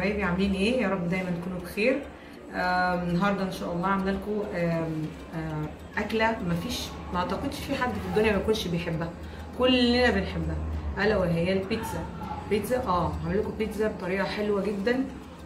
حبايبي عاملين ايه يا رب دايما تكونوا بخير آم، النهارده ان شاء الله عامله لكم آم، آم، اكله مفيش ما اعتقدش في حد في الدنيا ما يكونش بيحبها كلنا بنحبها الا وهي البيتزا بيتزا اه هعمل لكم بيتزا بطريقه حلوه جدا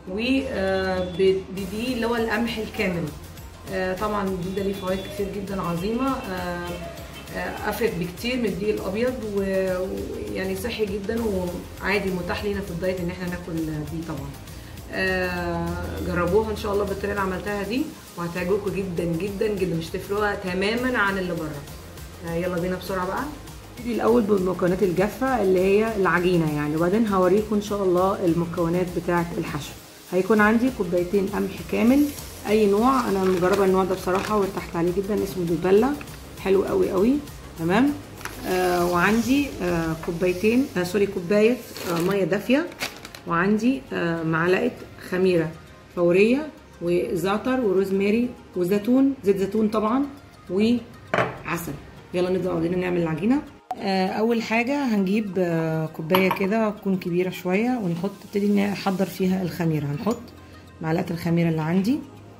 وبدي اللي هو القمح الكامل آه، طبعا الدقيق ده ليه فوائد كتير جدا عظيمه آه، آه، افيد بكتير من الدقيق الابيض و- ويعني صحي جدا وعادي متاح لينا في الدايت ان احنا ناكل بيه طبعا آه، جربوها ان شاء الله بالطريقه اللي عملتها دي وهتعجبكم جدا جدا جدا مش تفرقوها تماما عن اللي بره آه، يلا بينا بسرعه بقى نبتدي الاول بالمكونات الجافه اللي هي العجينه يعني وبعدين هوريكم ان شاء الله المكونات بتاعه الحشو هيكون عندي كوبايتين قمح كامل اي نوع انا مجربه النوع ده بصراحه وارتحت عليه جدا اسمه دوبيلا حلو قوي قوي تمام آه وعندي آه كوبايتين آه سوري كوبايه آه ميه دافيه وعندي آه معلقه خميره فوريه وزعتر وروزماري وزيتون زيت زيتون طبعا وعسل يلا نبدا بعدين نعمل العجينه آه اول حاجه هنجيب آه كوبايه كده تكون كبيره شويه ونحط نبتدي نحضر فيها الخميره هنحط معلقه الخميره اللي عندي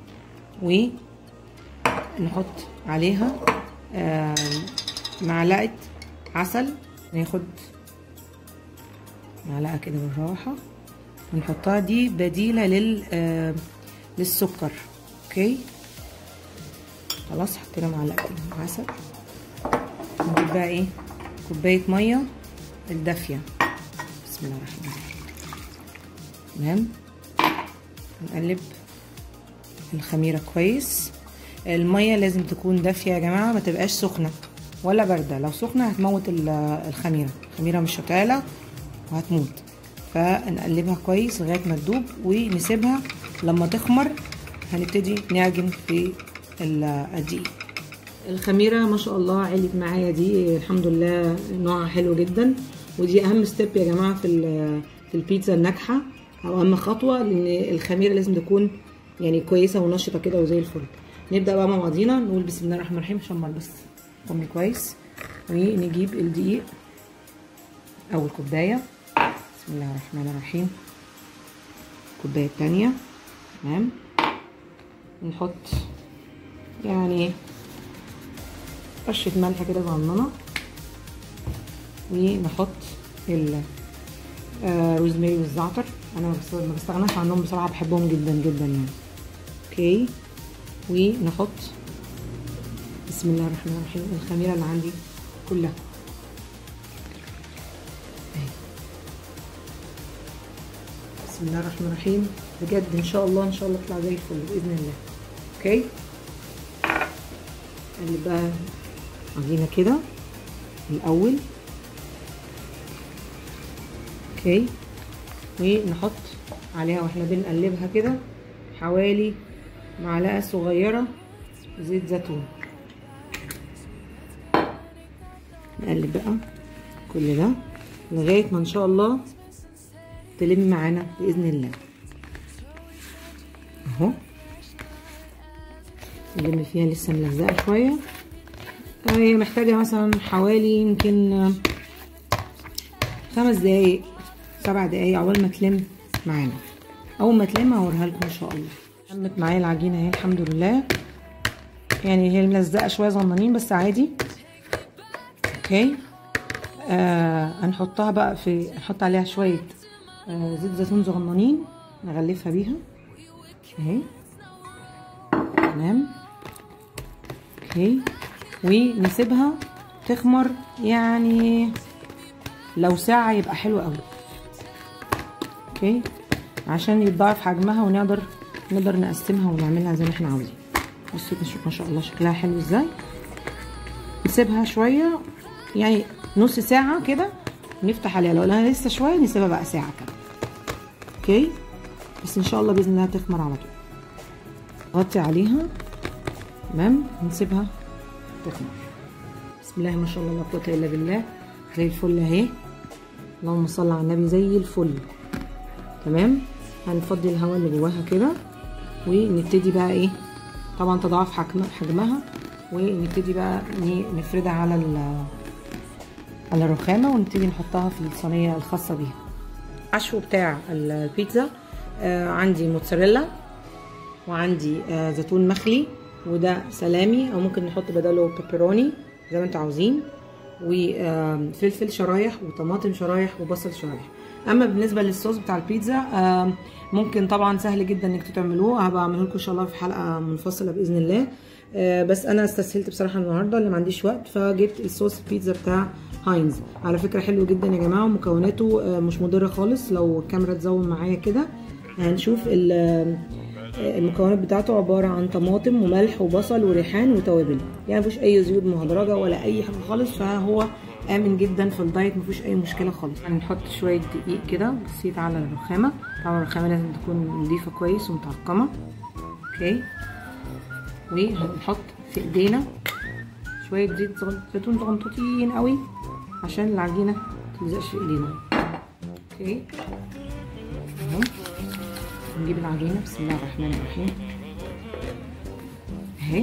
ونحط عليها آه معلقه عسل ناخد معلقه كده بالراحه ونحطها دي بديله لل آه للسكر اوكي خلاص حطينا معلقتين عسل نجيب بقى ايه كوبايه ميه الدافيه بسم الله الرحمن الرحيم تمام نقلب الخميره كويس الميه لازم تكون دافيه يا جماعه ما تبقاش سخنه ولا بارده لو سخنه هتموت الخميره الخميره مش هتعلى وهتموت فنقلبها كويس لغايه ما تدوب ونسيبها لما تخمر هنبتدي نعجن في الدقيق الخميره ما شاء الله علت معايا دي الحمد لله نوعها حلو جدا ودي اهم ستيب يا جماعه في في البيتزا الناجحه او اهم خطوه لان الخميره لازم تكون يعني كويسه ونشطه كده وزي الفل نبدا بقى مع بعضينا نقول بسم الله الرحمن الرحيم عشان ما بس قومي كويس ونجيب الدقيق اول كوبايه بسم الله الرحمن الرحيم الكوبايه الثانيه تمام نحط يعني رشه ملح كده صغننه ونحط الروزماري والزعتر انا ما بستغناش عنهم بصراحه بحبهم جدا جدا يعني اوكي ونحط بسم الله الرحمن الرحيم الخميره اللي عندي كلها بسم الله الرحمن الرحيم بجد ان شاء الله ان شاء الله تطلع زي الفل باذن الله اوكي نقلب بقى عجينه كده الاول اوكي ونحط عليها واحنا بنقلبها كده حوالي معلقه صغيره زيت زيتون نقلب بقى كل ده لغايه ما ان شاء الله تلم معانا باذن الله اهو نلم فيها لسه ملزقه شويه هي محتاجه مثلا حوالي يمكن خمس دقايق سبع دقايق عقبال ما تلم معانا اول ما تلم هوريها لكم ان شاء الله لمت معايا العجينه اهي الحمد لله يعني هي ملزقه شويه صغننين بس عادي اوكي آه هنحطها بقى في نحط عليها شويه آه زيت زيتون صغننين نغلفها بيها اهي تمام اوكي ونسيبها تخمر يعني لو ساعة يبقى حلو قوي اوكي عشان يتضاعف حجمها ونقدر نقدر نقسمها ونعملها زي ما احنا عاوزين بصوا نشوف ما شاء الله شكلها حلو ازاي نسيبها شوية يعني نص ساعة كده نفتح عليها لو لها لسه شوية نسيبها بقى ساعة كده اوكي بس ان شاء الله باذن الله تخمر على طول نغطي عليها تمام ونسيبها تخمر بسم الله ما شاء الله لا قوه الا بالله زي الفل اهي اللهم صل على النبي زي الفل تمام هنفضي الهواء اللي جواها كده ونبتدي بقى ايه طبعا تضاعف حجم حجمها ونبتدي بقى نفردها على على الرخامه ونبتدي نحطها في الصينيه الخاصه بيها العشو بتاع البيتزا آه عندي موتزاريلا وعندي آه زيتون مخلي وده سلامي او ممكن نحط بداله بيبروني زي ما انتوا عاوزين وفلفل شرايح وطماطم شرايح وبصل شرايح اما بالنسبه للصوص بتاع البيتزا آه ممكن طبعا سهل جدا انك تعملوه هبقى اعمله لكم ان شاء الله في حلقه منفصله باذن الله آه بس انا استسهلت بصراحه النهارده اللي ما عنديش وقت فجبت الصوص البيتزا بتاع هاينز على فكره حلو جدا يا جماعه ومكوناته آه مش مضره خالص لو الكاميرا تزوم معايا كده هنشوف المكونات بتاعته عباره عن طماطم وملح وبصل وريحان وتوابل يعني مفيش اي زيوت مهدرجه ولا اي حاجه خالص فهو امن جدا في الدايت مفيش اي مشكله خالص هنحط يعني شويه دقيق كده بسيط على الرخامه طبعا الرخامه لازم تكون نظيفه كويس ومتعقمه اوكي وهنحط في ايدينا شويه زيت زيتون صغنطوطين قوي عشان العجينه متلزقش في ايدينا اوكي اهو نجيب العجينه بسم الله الرحمن الرحيم اهي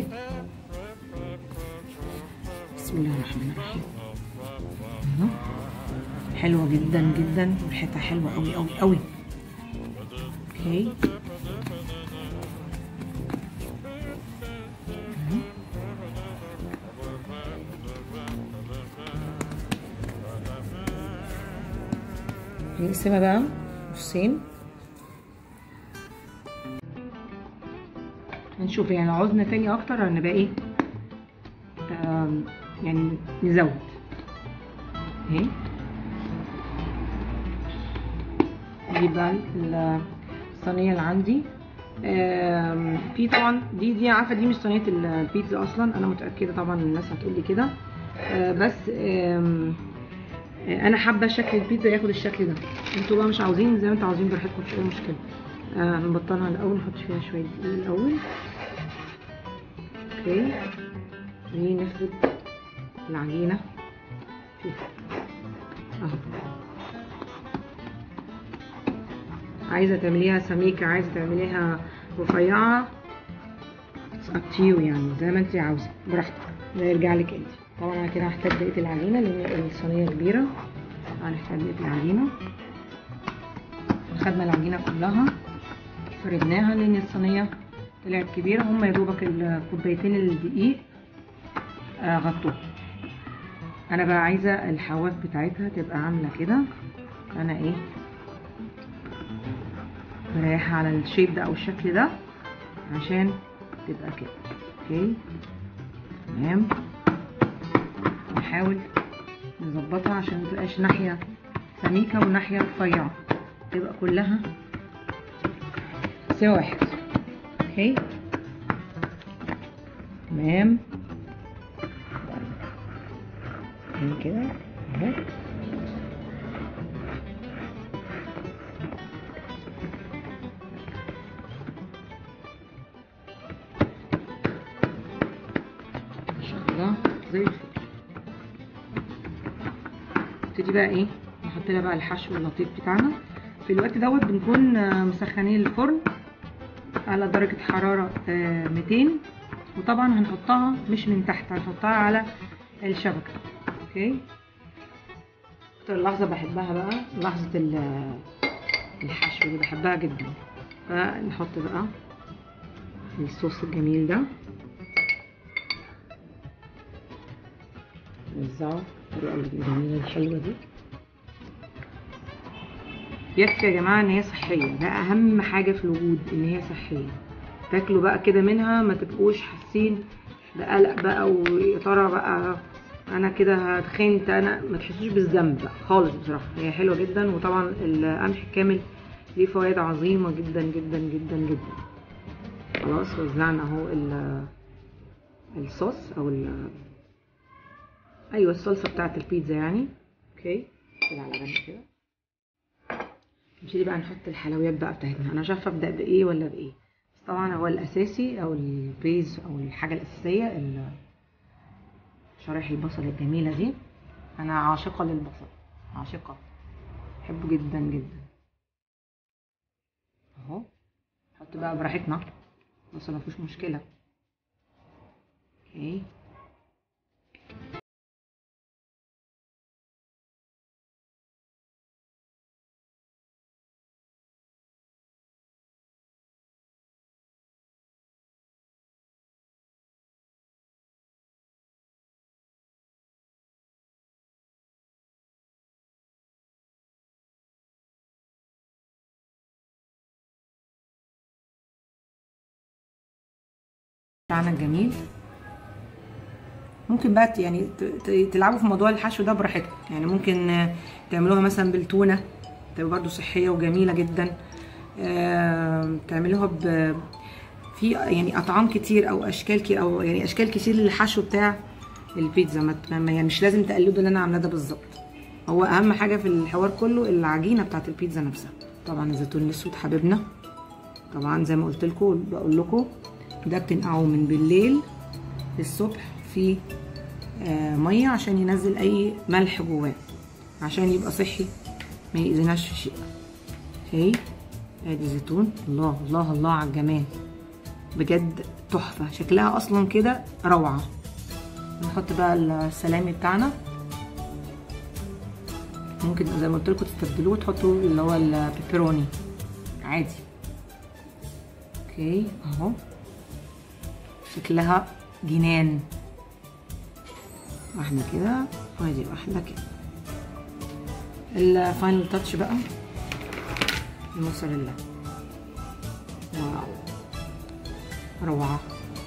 بسم الله الرحمن الرحيم اهو حلوه جدا جدا وريحتها حلوه قوي قوي قوي اوكي نقسمها بقى نصين هنشوف يعني لو عوزنا تاني اكتر هنبقى ايه يعني نزود اهي نجيب بقى الصينيه اللي عندي في طبعا دي دي عارفه دي مش صينيه البيتزا اصلا انا متاكده طبعا الناس هتقول لي كده بس انا حابه شكل البيتزا ياخد الشكل ده انتوا بقى مش عاوزين زي ما انتوا عاوزين براحتكم مفيش اي مشكله آه هنبطلها الاول نحط فيها شويه دقيق الاول اوكي ونفرد العجينه فيها اهو عايزه تعمليها سميكه عايزه تعمليها رفيعه up to you يعني زي ما انت عاوزه براحتك ده يرجع لك انت طبعا انا كده هحتاج بقيه العجينه لان الصينيه كبيره هنحتاج بقيه العجينه خدنا العجينه كلها فردناها لان الصينيه طلعت كبيره هم يا دوبك الكوبايتين الدقيق آه غطوها انا بقى عايزه الحواف بتاعتها تبقى عامله كده انا ايه مريحه على الشيب ده او الشكل ده عشان تبقى كده اوكي تمام نحاول نظبطها عشان متبقاش ناحيه سميكه وناحيه رفيعه تبقى كلها سوا واحد اوكي تمام كده اهو ما شاء الله زي الفل نبتدي بقى ايه نحط لها بقى الحشو اللطيف بتاعنا في الوقت دوت بنكون مسخنين الفرن على درجة حرارة 200 وطبعا هنحطها مش من تحت هنحطها على الشبكة اوكي اكتر لحظة بحبها بقى لحظة الحشو دي بحبها جدا فنحط بقى الصوص الجميل ده نوزعه الطريقة الجميلة الحلوة دي يكفي يا جماعه ان هي صحيه ده اهم حاجه في الوجود ان هي صحيه تاكلوا بقى كده منها ما تبقوش حاسين بقلق بقى ويا ترى بقى انا كده هتخنت انا ما تحسوش بالذنب بقى خالص بصراحه هي حلوه جدا وطبعا القمح الكامل ليه فوائد عظيمه جدا جدا جدا جدا خلاص وزعنا اهو الصوص او ال ايوه الصلصه بتاعت البيتزا يعني اوكي كده على جنب كده نبتدي بقى نحط الحلويات بقى بتاعتنا انا مش عارفه ابدا بايه ولا بايه بس طبعا هو الاساسي او البيز او الحاجه الاساسيه شرايح البصل الجميله دي انا عاشقه للبصل عاشقه بحبه جدا جدا اهو نحط بقى براحتنا بصل مفيش مشكله اوكي بتاعنا الجميل ممكن بقى ت- يعني ت- ت- تلعبوا في موضوع الحشو ده براحتكم يعني ممكن آه، تعملوها مثلا بالتونه تبقى برضو صحيه وجميله جدا آه، تعملوها ب في يعني اطعام كتير او اشكال كتير او يعني اشكال كتير للحشو بتاع البيتزا ما ت- ما- يعني مش لازم تقلدوا اللي انا عاملاه ده بالظبط هو اهم حاجه في الحوار كله العجينه بتاعت البيتزا نفسها طبعا الزيتون الاسود حبيبنا طبعا زي ما قلت لكم بقول لكم ده بتنقعوه من بالليل للصبح في آه ميه عشان ينزل اي ملح جواه عشان يبقى صحي ما يأذيناش في شيء اوكي ادي زيتون الله الله الله على الجمال بجد تحفه شكلها اصلا كده روعه نحط بقى السلامي بتاعنا ممكن زي ما قلت لكم تستبدلوه وتحطوا اللي هو البيبروني عادي اوكي اهو شكلها جنان واحده كده وادي واحده كده الفاينل تاتش بقى الموتزاريلا واو روعه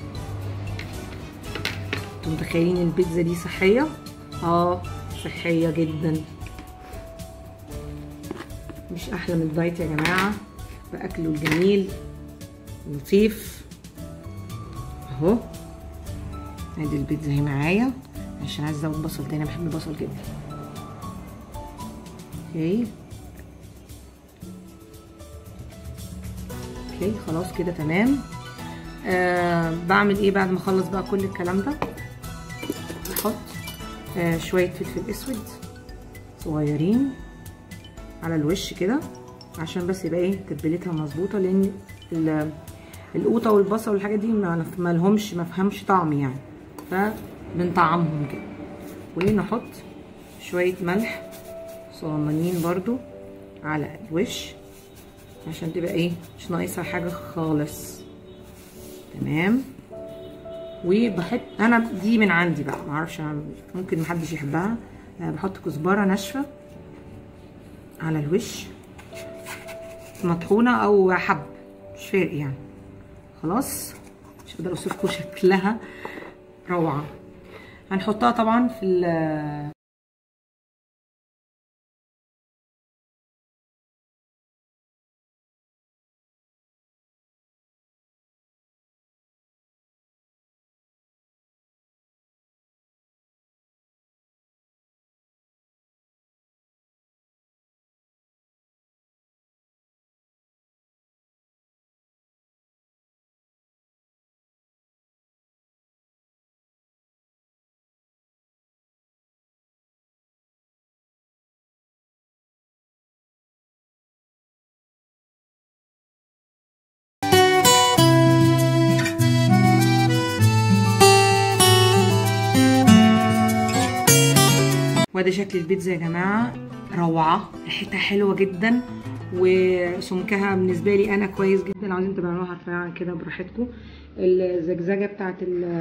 انتوا متخيلين البيتزا دي صحيه اه صحيه جدا مش احلى من الدايت يا جماعه باكله الجميل لطيف اهو ادي البيتزا اهي معايا عشان عايزه ازود بصل تاني بحب البصل جدا اوكي اوكي خلاص كده تمام آه بعمل ايه بعد ما اخلص بقى كل الكلام ده احط آه شويه فلفل اسود صغيرين على الوش كده عشان بس يبقى ايه تتبيلتها مظبوطه لان القوطه والبصل والحاجات دي ما ما لهمش ما فهمش طعم يعني فبنطعمهم كده ونحط شويه ملح صغننين برضو على الوش عشان تبقى ايه مش ناقصها حاجه خالص تمام وبحط انا دي من عندي بقى معرفش ممكن محدش يحبها بحط كزبره ناشفه على الوش مطحونه او حب مش فارق يعني خلاص مش قادره اوصفكم شكلها روعه هنحطها طبعا في ال وده شكل البيتزا يا جماعه روعه ريحتها حلوه جدا وسمكها بالنسبه لي انا كويس جدا لو عايزين تعملوها رفيعه كده براحتكم الزجزجه بتاعت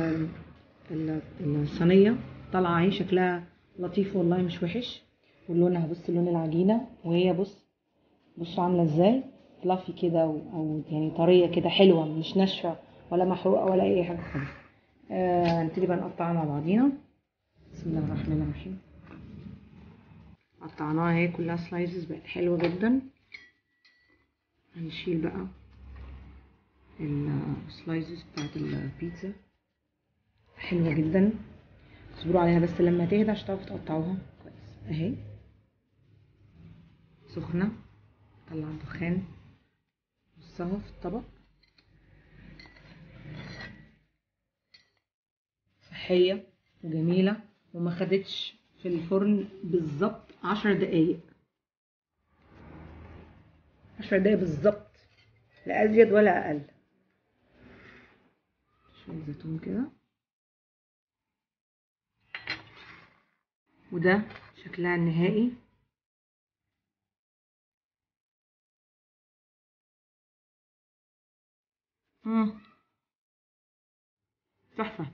الصينيه طالعه اهي شكلها لطيف والله مش وحش ولونها بص لون العجينه وهي بص بصوا عامله ازاي فلافي كده او يعني طريه كده حلوه مش ناشفه ولا محروقه ولا اي حاجه خالص آه نبتدي بقى نقطعها مع بعضينا بسم الله الرحمن الرحيم قطعناها اهي كلها سلايزز بقت حلوه جدا هنشيل بقى السلايزز بتاعت البيتزا حلوه جدا اصبروا عليها بس لما تهدى عشان تعرفوا تقطعوها كويس اهي سخنه طلع الدخان نصها في الطبق صحيه وجميله وما خدتش في الفرن بالظبط عشر دقايق عشر دقايق بالظبط لا ازيد ولا اقل شويه زيتون كده وده شكلها النهائي مم. تحفه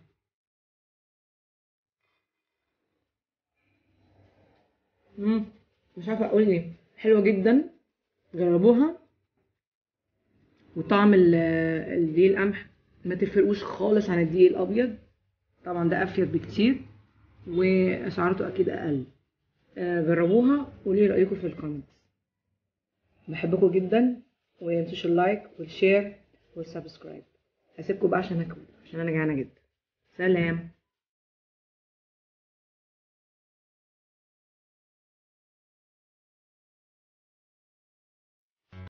مم. مش عارفه اقول ايه حلوه جدا جربوها وطعم ال دي القمح ما تفرقوش خالص عن الدقيق الابيض طبعا ده افيد بكتير واسعارته اكيد اقل آه، جربوها وقولوا لي رايكم في الكومنتس بحبكم جدا ومتنسوش اللايك والشير والسبسكرايب هسيبكم بقى عشان اكل عشان انا جعانه جدا سلام